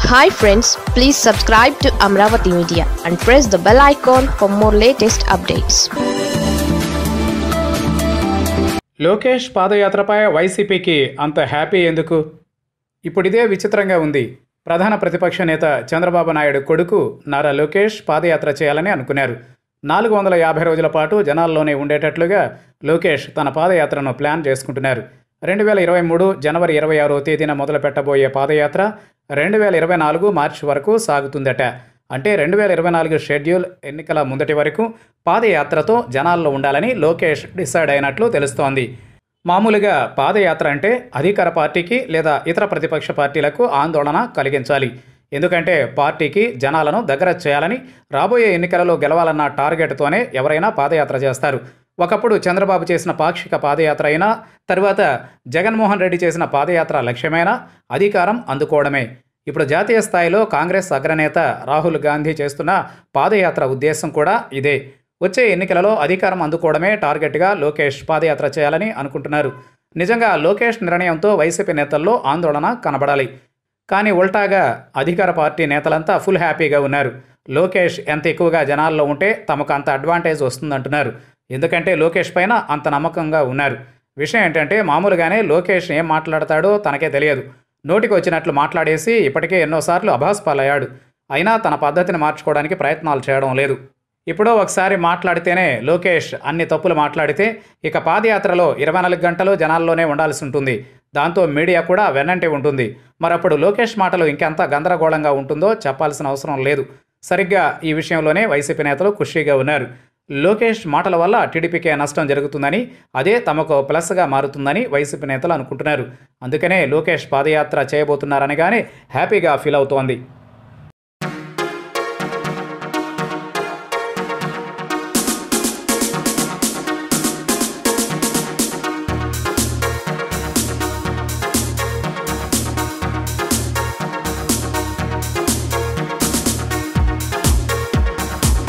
hi friends please subscribe to Amaravati media and press the bell icon for more latest updates Lokesh పాదయాత్రపై వైసీపీకి అంత happy ఎందుకు ఇప్పుడు ఇదే విచిత్రంగా ఉంది ప్రధాన ప్రతిపక్ష నేత చంద్రబాబు నాయుడు కొడుకు నారా లోకేష్ పాదయాత్ర చేయాలని అనుకున్నారు నాలుగు వందల యాభై రోజుల పాటు జనాల్లోనే ఉండేటట్లుగా లోకేష్ తన పాదయాత్రను ప్లాన్ చేసుకుంటున్నారు రెండు వేల ఇరవై మూడు జనవరి ఇరవై ఆరో తేదీన మొదలు పెట్టబోయే పాదయాత్ర రెండు వేల ఇరవై నాలుగు మార్చి వరకు సాగుతుందట అంటే రెండు వేల ఇరవై నాలుగు షెడ్యూల్ ఎన్నికల ముందటి వరకు పాదయాత్రతో జనాల్లో ఉండాలని లోకేష్ డిసైడ్ అయినట్లు తెలుస్తోంది మామూలుగా పాదయాత్ర అంటే అధికార పార్టీకి లేదా ఇతర ప్రతిపక్ష పార్టీలకు ఆందోళన కలిగించాలి ఎందుకంటే పార్టీకి జనాలను దగ్గర చేయాలని రాబోయే ఎన్నికలలో గెలవాలన్న టార్గెట్తోనే ఎవరైనా పాదయాత్ర చేస్తారు ఒకప్పుడు చంద్రబాబు చేసిన పాక్షిక పాదయాత్ర అయినా తరువాత జగన్మోహన్ రెడ్డి చేసిన పాదయాత్ర లక్ష్యమైనా అధికారం అందుకోవడమే ఇప్పుడు జాతీయ స్థాయిలో కాంగ్రెస్ అగ్రనేత రాహుల్ గాంధీ చేస్తున్న పాదయాత్ర ఉద్దేశం కూడా ఇదే వచ్చే ఎన్నికలలో అధికారం అందుకోవడమే టార్గెట్గా లోకేష్ పాదయాత్ర చేయాలని అనుకుంటున్నారు నిజంగా లోకేష్ నిర్ణయంతో వైసీపీ నేతల్లో ఆందోళన కనబడాలి కానీ ఉల్టాగా అధికార పార్టీ నేతలంతా ఫుల్ హ్యాపీగా ఉన్నారు లోకేష్ ఎంత ఎక్కువగా జనాల్లో ఉంటే తమకు అంత అడ్వాంటేజ్ వస్తుందంటున్నారు ఎందుకంటే లోకేష్ పైన అంత నమ్మకంగా ఉన్నారు విషయం ఏంటంటే మామూలుగానే లోకేష్ ఏం మాట్లాడతాడో తనకే తెలియదు నోటికి వచ్చినట్లు మాట్లాడేసి ఇప్పటికే ఎన్నోసార్లు అభాస్పాలయ్యాడు అయినా తన పద్ధతిని మార్చుకోవడానికి ప్రయత్నాలు చేయడం లేదు ఇప్పుడో ఒకసారి మాట్లాడితేనే లోకేష్ అన్ని తప్పులు మాట్లాడితే ఇక పాదయాత్రలో ఇరవై నాలుగు గంటలు జనాల్లోనే ఉండాల్సి ఉంటుంది దాంతో మీడియా కూడా వెన్నంటి ఉంటుంది మరప్పుడు లోకేష్ మాటలు ఇంకెంత గందరగోళంగా ఉంటుందో చెప్పాల్సిన అవసరం లేదు సరిగ్గా ఈ విషయంలోనే వైసీపీ నేతలు ఖుషీగా ఉన్నారు లోకేష్ మాటల వల్ల టీడీపీకే నష్టం జరుగుతుందని అదే తమకు ప్లస్గా మారుతుందని వైసీపీ నేతలు అనుకుంటున్నారు అందుకనే లోకేష్ పాదయాత్ర చేయబోతున్నారనగానే హ్యాపీగా ఫీల్ అవుతోంది